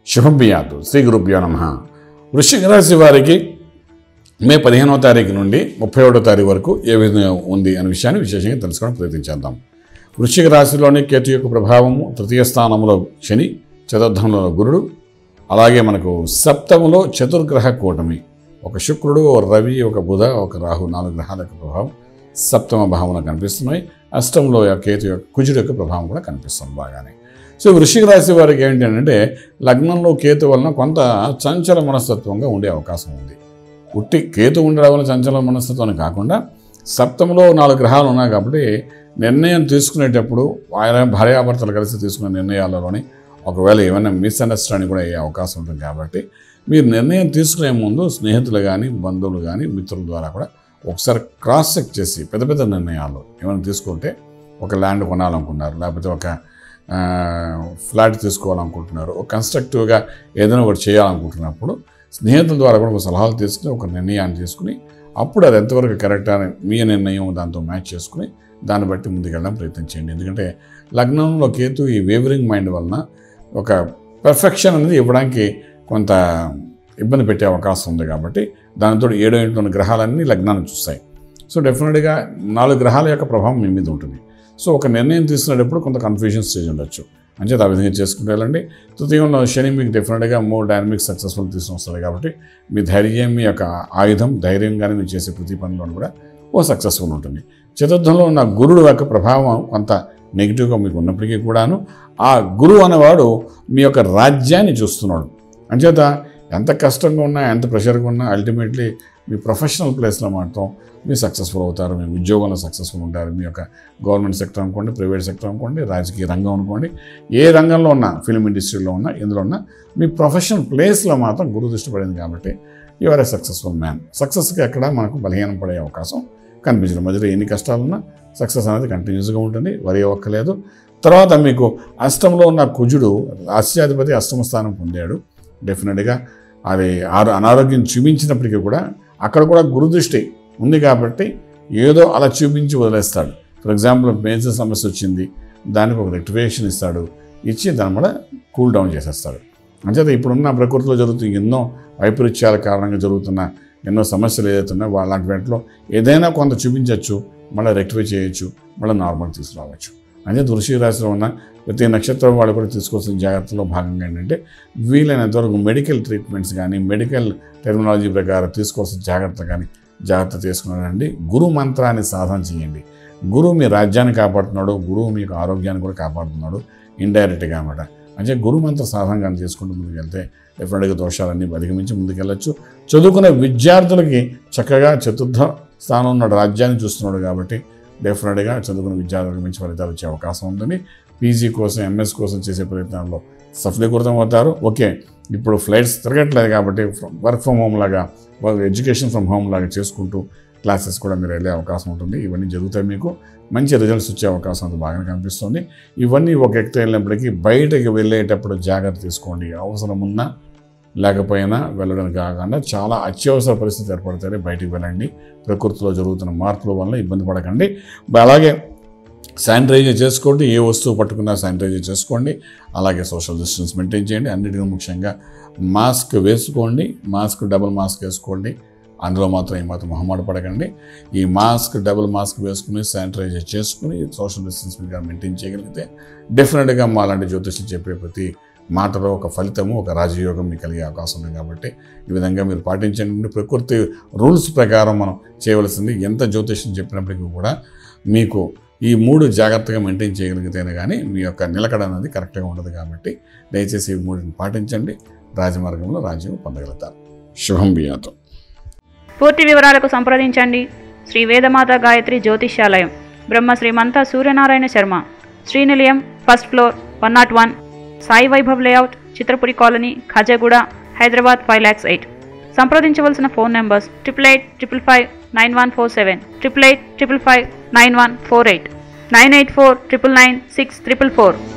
శుభం బియాదు శ్రీ గురుభ్యో నమ వృశ్చిక రాశి వారికి మే పదిహేనవ తారీఖు నుండి ముప్పై ఒకటో తారీఖు వరకు ఏ విధంగా ఉంది అనే విషయాన్ని విశేషంగా తెలుసుకోవడం ప్రయత్నించేద్దాం వృశ్చిక రాశిలోని కేతు యొక్క ప్రభావము తృతీయ స్థానంలో శని చతుర్థంలో గురుడు అలాగే మనకు సప్తములో చతుర్గ్రహ కూటమి ఒక శుక్రుడు ఒక రవి ఒక బుధ ఒక రాహు నాలుగు గ్రహాల యొక్క ప్రభావం సప్తమ భావంలో కనిపిస్తున్నాయి అష్టంలో కేతు యొక్క కుజుడు యొక్క ప్రభావం కూడా కనిపిస్తుంది బాగానే సో వృశ్చిక రాశి వారికి ఏంటి అంటే లగ్నంలో కేతు వలన కొంత చంచల మనస్తత్వంగా ఉండే అవకాశం ఉంది ఉట్టి కేతు ఉండడం వల్ల చంచల మనస్తత్వాన్ని కాకుండా సప్తములో నాలుగు గ్రహాలు ఉన్నాయి కాబట్టి నిర్ణయం తీసుకునేటప్పుడు ఆయన భార్యాభర్తలు కలిసి తీసుకునే నిర్ణయాలలోని ఒకవేళ ఏమైనా మిస్అండర్స్టాండింగ్ కూడా అయ్యే అవకాశం ఉంటుంది కాబట్టి మీరు నిర్ణయం తీసుకునే ముందు స్నేహితులు కానీ బంధువులు కానీ మిత్రుల ద్వారా కూడా ఒకసారి క్రాస్ చెక్ చేసి పెద్ద పెద్ద నిర్ణయాలు ఏమైనా తీసుకుంటే ఒక ల్యాండ్ కొనాలనుకున్నారు లేకపోతే ఒక ఆ, ఫ్లాట్ తీసుకోవాలనుకుంటున్నారు ఒక కన్స్ట్రక్టివ్గా ఏదైనా ఒకటి చేయాలనుకుంటున్నప్పుడు స్నేహితుల ద్వారా కూడా ఒక సలహాలు తీసుకుని ఒక నిర్ణయాన్ని తీసుకుని అప్పుడు అది ఎంతవరకు కరెక్ట్ అని మీ నిర్ణయం దాంతో మ్యాచ్ చేసుకుని దాన్ని బట్టి ముందుకెళ్ళడం ప్రయత్నం చేయండి ఎందుకంటే లగ్నంలో కేతు ఈ వేవరింగ్ మైండ్ వలన ఒక పర్ఫెక్షన్ అనేది ఇవ్వడానికి కొంత ఇబ్బంది పెట్టే అవకాశం ఉంది కాబట్టి దానితో ఏడో ఇంట్లో ఉన్న గ్రహాలన్నీ లగ్నాన్ని చూస్తాయి సో డెఫినెట్గా నాలుగు గ్రహాల యొక్క ప్రభావం మీ మీద ఉంటుంది సో ఒక నిర్ణయం తీసుకునేటప్పుడు కొంత కన్ఫ్యూజన్ స్టేజ్ ఉండొచ్చు అంచేత ఆ విధంగా చేసుకుంటూ వెళ్ళండి తృతీయంలో శని మీకు డెఫినెట్గా మోర్ డైనమిక్ సక్సెస్ఫుల్ తీసుకుని వస్తుంది కాబట్టి మీ ధైర్యం మీ యొక్క ఆయుధం ధైర్యంగానే మీరు చేసే ప్రతి పనిలోనూ కూడా ఓ సక్సెస్ఫుల్ ఉంటుంది చతుర్థంలో ఉన్న గురుడు యొక్క ప్రభావం కొంత నెగిటివ్గా మీకు ఉన్నప్పటికీ కూడాను ఆ గురువు అనేవాడు మీ యొక్క రాజ్యాన్ని చూస్తున్నాడు అంచేత ఎంత కష్టంగా ఉన్నా ఎంత ప్రెషర్గా ఉన్నా అల్టిమేట్లీ మీ ప్రొఫెషనల్ ప్లేస్లో మాత్రం మీరు సక్సెస్ఫుల్ అవుతారు మీ ఉద్యోగంలో సక్సెస్ఫుల్ ఉంటారు మీ యొక్క గవర్నమెంట్ సెక్టర్ అనుకోండి ప్రైవేట్ సెక్టర్ అనుకోండి రాజకీయ రంగం అనుకోండి ఏ రంగంలో ఉన్నా ఫిల్మ్ ఇండస్ట్రీలో ఉన్నా ఎందులో ఉన్నా మీ ప్రొఫెషనల్ ప్లేస్లో మాత్రం గురు దృష్టి పడింది కాబట్టి యువర్ ఏ సక్సెస్ఫుల్ మ్యాన్ సక్సెస్కి ఎక్కడ మనకు బలహీనం పడే అవకాశం కనిపించడం మధ్యలో ఎన్ని కష్టాలున్నా సక్సెస్ అనేది కంటిన్యూస్గా ఉంటుంది వరి ఒక్కలేదు తర్వాత మీకు అష్టంలో ఉన్న కుజుడు రాష్ట్రాధిపతి అష్టమ స్థానం పొందాడు డెఫినెట్గా అది ఆరో అనారోగ్యం చూపించినప్పటికీ కూడా అక్కడ కూడా గురుదృష్టి ఉంది కాబట్టి ఏదో అలా చూపించి వదిలేస్తాడు ఫర్ ఎగ్జాంపుల్ మేజర్ సమస్య వచ్చింది దానికి ఒక రెక్టిఫికేషన్ ఇస్తాడు ఇచ్చి దాని కూడా కూల్ డౌన్ చేసేస్తాడు అంచేత ఇప్పుడున్న ప్రకృతిలో జరుగుతున్న ఎన్నో వైపరీత్యాల కారణంగా జరుగుతున్న ఎన్నో సమస్యలు ఏదైతే ఉన్నాయో అలాంటి వాటిలో ఏదైనా కొంత చూపించవచ్చు మళ్ళీ రెక్టిఫై చేయొచ్చు మళ్ళీ నార్మల్ తీసుకురావచ్చు అంటే వృషి రాశిలో ఉన్న ప్రతి నక్షత్రం వాళ్ళు కూడా తీసుకోవాల్సిన జాగ్రత్తలో భాగంగా ఏంటంటే వీలైనంత వరకు మెడికల్ ట్రీట్మెంట్స్ కానీ మెడికల్ టెక్నాలజీ ప్రకారం తీసుకోవాల్సిన జాగ్రత్త కానీ జాగ్రత్త తీసుకున్నారండి గురు మంత్రాన్ని సాధన చేయండి గురువు మీ రాజ్యాన్ని కాపాడుతున్నాడు గురువు మీకు ఆరోగ్యాన్ని కూడా కాపాడుతున్నాడు ఇండైరెక్ట్గా అనమాట అంటే గురు మంత్ర సాధన కానీ చేసుకుంటూ ముందుకెళ్తే డెఫినెట్గా దోషాలన్నీ అధిగమించి ముందుకెళ్ళచ్చు చదువుకునే విద్యార్థులకి చక్కగా చతుర్థ స్థానం ఉన్న రాజ్యాన్ని చూస్తున్నాడు కాబట్టి డెఫినెట్గా చదువుకున్న విద్యార్థులకు మంచి ఫలితాలు వచ్చే అవకాశం ఉందని పీజీ కోసం ఎంఎస్ కోసం చేసే ప్రయత్నాల్లో సఫలీకృతం అవుతారు ఓకే ఇప్పుడు ఫ్లైట్స్ తిరగట్లేదు కాబట్టి వర్క్ ఫ్రమ్ హోమ్ లాగా ఎడ్యుకేషన్ ఫ్రమ్ హోమ్ లాగా చేసుకుంటూ క్లాసెస్ కూడా మీరు వెళ్ళే అవకాశం ఉంటుంది ఇవన్నీ జరుగుతాయి మీకు మంచి రిజల్ట్స్ వచ్చే అవకాశం అది బాగా కనిపిస్తుంది ఇవన్నీ ఒక ఎక్త వెళ్ళినప్పటికీ బయటకి వెళ్ళేటప్పుడు జాగ్రత్త తీసుకోండి అవసరం ఉన్నా లేకపోయినా వెళ్ళడానికి కాకుండా చాలా అత్యవసర పరిస్థితి ఏర్పడితే బయటికి వెళ్ళండి ప్రకృతిలో జరుగుతున్న మార్పుల వల్ల ఇబ్బంది పడకండి అలాగే శానిటైజర్ చేసుకోండి ఏ వస్తువు పట్టుకున్నా శానిటైజర్ చేసుకోండి అలాగే సోషల్ డిస్టెన్స్ మెయింటైన్ చేయండి అన్నిటికీ ముఖ్యంగా మాస్క్ వేసుకోండి మాస్క్ డబుల్ మాస్క్ వేసుకోండి అందులో మాత్రం ఏమాత్రం మొహమాట పడకండి ఈ మాస్క్ డబుల్ మాస్క్ వేసుకుని శానిటైజర్ చేసుకుని సోషల్ డిస్టెన్స్ మీద మెయింటైన్ చేయగలిగితే డెఫినెట్గా మా లాంటి జ్యోతిష్యం చెప్పే ప్రతి మాటలో ఒక ఫలితము ఒక రాజయోగం మీకు కలిగే అవకాశం ఉంది కాబట్టి ఈ విధంగా మీరు పాటించండి ప్రకృతి రూల్స్ ప్రకారం మనం చేయవలసింది ఎంత జ్యోతిష్యం చెప్పినప్పటికీ కూడా మీకు ఈ మూడు జాగ్రత్తగా మెయింటైన్ చేయగలిగితేనే కానీ మీ యొక్క నిలకడ అనేది కరెక్ట్గా ఉండదు కాబట్టి దయచేసి ఈ మూడిని పాటించండి రాజమార్గంలో రాజ్యం పొందగలుగుతారు శుభం బియాతో పూర్తి వివరాలకు సంప్రదించండి Shri Vedamata Gayatri Jyotishyalayam Brahma Srimanta Suryanarayana Sharma Srinilayam first floor one nought one Sai Vaibhav layout Chitrapuri colony Khajaguda Hyderabad five lakhs eight సంప్రదించవలసిన phone numbers triple eight triple five nine one four seven triple eight triple five nine one four eight nine eight four triple nine six triple four